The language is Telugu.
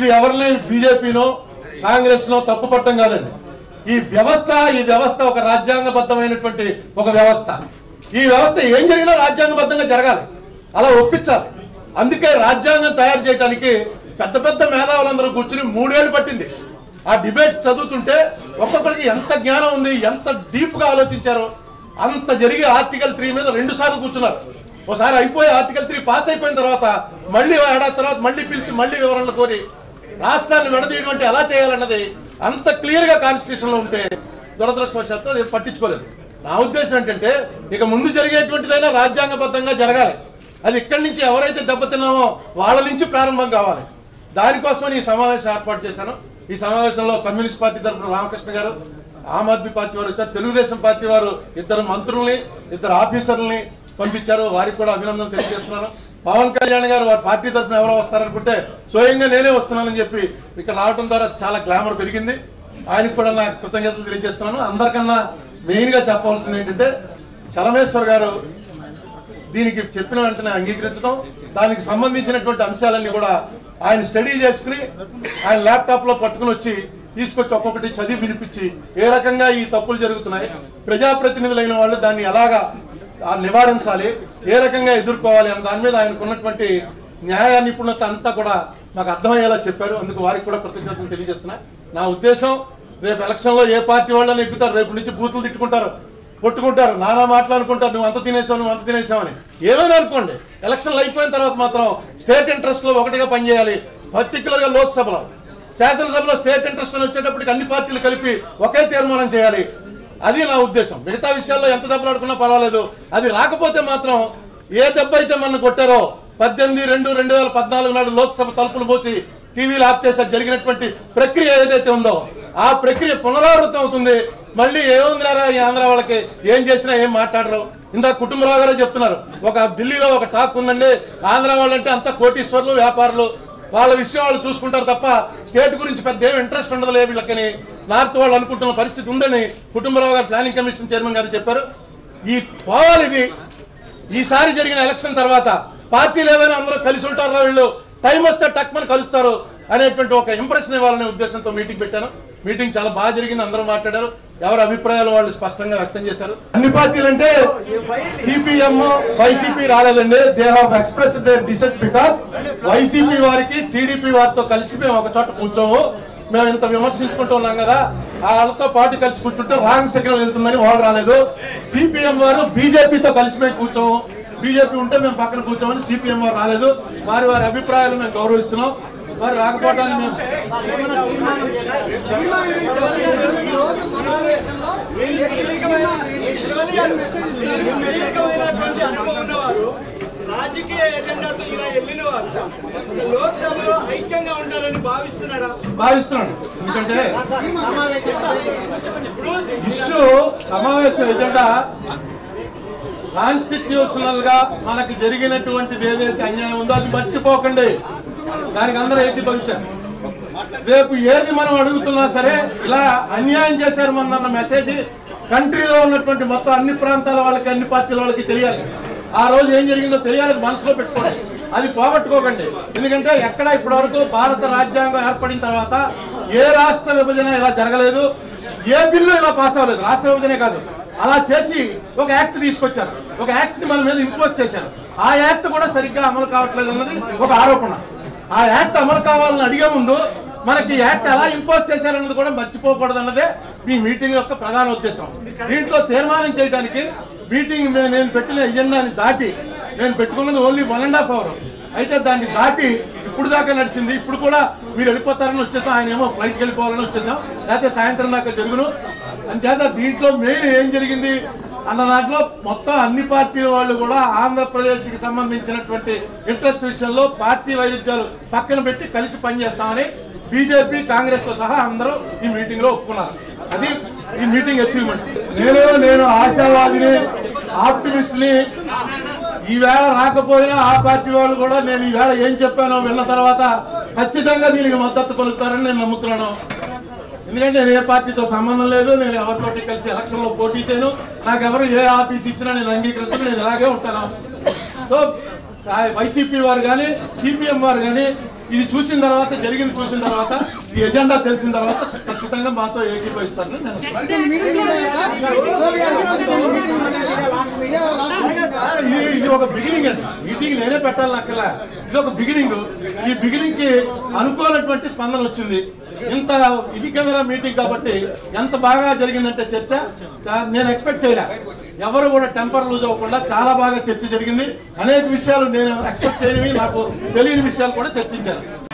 ఇది ఎవరిని బీజేపీనో కాంగ్రెస్ నో తప్పు పట్టడం కాదండి ఈ వ్యవస్థ ఈ వ్యవస్థ ఒక రాజ్యాంగబద్ధమైనటువంటి ఒక వ్యవస్థ ఈ వ్యవస్థ ఏం జరిగినా రాజ్యాంగబద్ధంగా జరగాలి అలా ఒప్పించాలి అందుకే రాజ్యాంగం తయారు చేయడానికి పెద్ద పెద్ద మేధావులందరూ కూర్చుని మూడేళ్లు పట్టింది ఆ డిబేట్స్ చదువుతుంటే ఒక్కొక్కరికి ఎంత జ్ఞానం ఉంది ఎంత డీప్ గా ఆలోచించారో అంత జరిగి ఆర్టికల్ త్రీ మీద రెండు సార్లు కూర్చున్నారు ఒకసారి అయిపోయి ఆర్టికల్ త్రీ పాస్ అయిపోయిన తర్వాత మళ్ళీ ఏడాది తర్వాత మళ్ళీ పిలిచి మళ్ళీ వివరణలు కోరి రాష్ట్రాన్ని విడదీయడం అంటే ఎలా చేయాలన్నది అంత క్లియర్ గా కాన్స్టిట్యూషన్ లో ఉంటే దురదృష్టవశాత్తు అది పట్టించుకోలేదు నా ఉద్దేశం ఏంటంటే ఇక ముందు జరిగేటువంటిదైనా రాజ్యాంగబద్ధంగా జరగాలి అది ఇక్కడి నుంచి ఎవరైతే దెబ్బతిన్నామో వాళ్ళ నుంచి ప్రారంభం కావాలి దానికోసం ఈ సమావేశం ఏర్పాటు చేశాను ఈ సమావేశంలో కమ్యూనిస్ట్ పార్టీ తరఫున రామకృష్ణ గారు ఆమ్ ఆద్మీ పార్టీ వారు వచ్చారు తెలుగుదేశం పార్టీ వారు ఇద్దరు మంత్రుల్ని ఇద్దరు ఆఫీసర్లని పంపించారు వారికి కూడా అభినందనలు తెలియజేస్తున్నాను పవన్ కళ్యాణ్ గారు వారి పార్టీ తరఫున ఎవరో వస్తారనుకుంటే స్వయంగా నేనే వస్తున్నానని చెప్పి ఇక్కడ రావడం ద్వారా చాలా గ్లామర్ పెరిగింది ఆయనకు కూడా నా కృతజ్ఞతలు తెలియజేస్తున్నాను అందరికన్నా మెయిన్ గా చెప్పవలసింది ఏంటంటే చలమేశ్వర్ గారు దీనికి చెప్పిన వెంటనే అంగీకరించడం దానికి సంబంధించినటువంటి అంశాలన్నీ కూడా ఆయన స్టడీ చేసుకుని ఆయన ల్యాప్టాప్ లో పట్టుకుని వచ్చి తీసుకొచ్చి ఒక్కొక్కటి చదివి వినిపించి ఏ రకంగా ఈ తప్పులు జరుగుతున్నాయి ప్రజాప్రతినిధులైన వాళ్ళు దాన్ని ఎలాగా ఆ నివారించాలి ఏ రకంగా ఎదుర్కోవాలి అన్న దాని మీద ఆయనకు ఉన్నటువంటి న్యాయ నిపుణత అంతా కూడా నాకు అర్థమయ్యేలా చెప్పారు అందుకు వారికి కూడా కృతజ్ఞతలు తెలియజేస్తున్నా నా ఉద్దేశం రేపు ఎలక్షన్ లో ఏ పార్టీ వాళ్ళని ఎక్కుతారు రేపు నుంచి బూతులు తిట్టుకుంటారు కొట్టుకుంటారు నానా మాట్లాడుకుంటారు నువ్వు అంత తినేసావు నువ్వు అంత తినేసావు అని ఏమైనా అనుకోండి ఎలక్షన్లు అయిపోయిన తర్వాత మాత్రం స్టేట్ ఇంట్రెస్ట్ లో ఒకటిగా పనిచేయాలి పర్టికులర్ గా లోక్సభలో శాసనసభలో స్టేట్ ఇంట్రెస్ట్ అని వచ్చేటప్పటికి అన్ని పార్టీలు కలిపి ఒకే తీర్మానం చేయాలి అది నా ఉద్దేశం మిగతా విషయాల్లో ఎంత దెబ్బలాడుకున్నా పర్వాలేదు అది రాకపోతే మాత్రం ఏ దెబ్బ అయితే మనం కొట్టారో పద్దెనిమిది రెండు రెండు వేల పద్నాలుగు నాడు లోక్సభ తలుపులు మూసి టీవీలు ఆఫ్ చేసే జరిగినటువంటి ప్రక్రియ ఏదైతే ఉందో ఆ ప్రక్రియ పునరావృతం అవుతుంది మళ్ళీ ఏముందిరా ఈ ఆంధ్ర వాళ్ళకి ఏం చేసినా ఏం మాట్లాడరు ఇందా కుటుంబరావు గారే చెప్తున్నారు ఒక ఢిల్లీలో ఒక టాక్ ఉందండి ఆంధ్ర వాళ్ళంటే అంత కోటీశ్వర్లు వ్యాపారులు వాళ్ళ విషయం వాళ్ళు చూసుకుంటారు తప్ప స్టేట్ గురించి పెద్ద ఏం ఇంట్రెస్ట్ ఉండదులే వీళ్ళకని నార్త్ వాళ్ళు అనుకుంటున్న పరిస్థితి ఉందని కుటుంబరావు గారు ప్లానింగ్ కమిషన్ చైర్మన్ గారు చెప్పారు ఈ పోవాలి ఇది ఈసారి జరిగిన ఎలక్షన్ తర్వాత పార్టీలు ఏమైనా అందరూ కలిసి ఉంటారా వీళ్ళు టైం వస్తే టక్మని కలుస్తారు అనేటువంటి ఒక ఇంప్రెషన్ ఇవ్వాలనే ఉద్దేశంతో మీటింగ్ పెట్టాను మీటింగ్ చాలా బాగా జరిగింది అందరూ మాట్లాడారు ఎవరి అభిప్రాయాలు వాళ్ళు స్పష్టంగా వ్యక్తం చేశారు అన్ని పార్టీలు అంటే సిపిఎం వైసీపీ రాలేదండి they have express their dissent because YCP వారికి టీడీపీ వారితో కలిసి మేము ఒక చోట కూర్చోము మేము ఇంత విమర్శించుకుంటూ ఉన్నాం కదా వాళ్ళతో పాటు కలిసి కూర్చుంటే రాంగ్ సిగ్నల్ వెళ్తుందని వాళ్ళు రాలేదు సిపిఎం వారు బీజేపీతో కలిసి మేము కూర్చోము బీజేపీ ఉంటే మేము పక్కన కూర్చోమని సిపిఎం వారు రాలేదు వారి వారి అభిప్రాయాలు మేము గౌరవిస్తున్నాం వారు రాకపోవటాన్ని మేము సుదీర్ఘమైనటువంటి అనుభవం ఉన్నవారు రాజకీయ ఎజెండాతో ఇలా వెళ్ళిన వారు లోక్సభలో ఐక్యంగా ఉంటారని భావిస్తున్నారా భావిస్తున్నాను ఎందుకంటే ఇష్యూ సమావేశం ఎజెండా కాన్స్టిట్యూషనల్ గా మనకి జరిగినటువంటిది ఏదైతే అన్యాయం ఉందో అది మర్చిపోకండి దానికి అందరూ ఏకీభవించారు రేపు ఏది మనం అడుగుతున్నా సరే ఇలా అన్యాయం చేశారు మన మెసేజ్ కంట్రీలో ఉన్నటువంటి మొత్తం అన్ని ప్రాంతాల వాళ్ళకి అన్ని పార్టీల వాళ్ళకి తెలియాలి ఆ రోజు ఏం జరిగిందో తెలియాలి అది మనసులో పెట్టుకోండి అది పోగొట్టుకోకండి ఎందుకంటే ఎక్కడ ఇప్పటి వరకు భారత రాజ్యాంగం ఏర్పడిన తర్వాత ఏ రాష్ట్ర విభజన ఇలా జరగలేదు ఏ బిల్లు ఇలా పాస్ అవ్వలేదు రాష్ట్ర విభజనే కాదు అలా చేసి ఒక యాక్ట్ తీసుకొచ్చారు ఒక యాక్ట్ ని మన మీద ఇంపోజ్ చేశారు ఆ యాక్ట్ కూడా సరిగ్గా అమలు కావట్లేదు అన్నది ఒక ఆరోపణ ఆ యాక్ట్ అమలు కావాలని అడిగే ముందు మనకి యాక్ట్ ఎలా ఇంపోజ్ చేశారన్నది కూడా మర్చిపోకూడదు అన్నదే మీ మీటింగ్ యొక్క ప్రధాన ఉద్దేశం దీంట్లో తీర్మానం చేయడానికి మీటింగ్ మే- నేను పెట్టిన ఎజెండాని దాటి నేను పెట్టుకున్నది only one and half hour అయితే దాన్ని దాటి ఇప్పుడు దాకా నడిచింది ఇప్పుడు కూడా మీరు వెళ్ళిపోతారని వచ్చేసాం ఆయన ఏమో ఫ్లైట్కి వెళ్ళిపోవాలని వచ్చేసాం లేకపోతే సాయంత్రం దాకా జరుగును అంచేత దీంట్లో మెయిన్ ఏం జరిగింది అన్న దాంట్లో మొత్తం అన్ని పార్టీల వాళ్ళు కూడా ఆంధ్రప్రదేశ్ కి సంబంధించినటువంటి ఇంట్రెస్ట్ విషయంలో పార్టీ వైరుధ్యాలు పక్కన పెట్టి కలిసి పనిచేస్తామని బీజేపీ కాంగ్రెస్ తో సహా అందరూ ఈ మీటింగ్ లో ఒప్పుకున్నారు అది ఈ మీటింగ్ అచీవ్మెంట్ నేను నేను ఆశావాదిని ఆప్టిమిస్ట్ ని ఈవేళ రాకపోయినా ఆ పార్టీ వాళ్ళు కూడా నేను ఈవేళ ఏం చెప్పానో విన్న తర్వాత ఖచ్చితంగా దీనికి మద్దతు పలుకుతారని నేను నమ్ముతున్నాను ఎందుకంటే నేను ఏ పార్టీతో సంబంధం లేదు నేను ఎవరితోటి కలిసి ఎలక్షన్ లో పోటీ చేయను నాకెవరు ఏ ఆఫీస్ ఇచ్చినా నేను అంగీకరించను నేను ఇలాగే ఉంటాను సో ఆ వైసీపీ వారు కానీ సిపిఎం వారు కానీ ఇది చూసిన తర్వాత జరిగింది చూసిన తర్వాత ఈ ఎజెండా తెలిసిన తర్వాత ఖచ్చితంగా మాతో ఏకీభవిస్తారని నేను ఇది ఇది ఒక బిగినింగ్ అండి మీటింగ్ నేనే పెట్టాలని అక్కలా ఇది ఒక బిగినింగ్ ఈ బిగినింగ్ కి అనుకోనటువంటి స్పందన వచ్చింది ఇంత ఇది కెమెరా మీటింగ్ కాబట్టి ఎంత బాగా జరిగిందంటే చర్చ చా- నేను ఎక్స్పెక్ట్ చేయలే ఎవరు కూడా టెంపర్ లూజ్ అవ్వకుండా చాలా బాగా చర్చ జరిగింది అనేక విషయాలు నేను ఎక్స్పెక్ట్ చేయనివి నాకు తెలియని విషయాలు కూడా చర్చించాను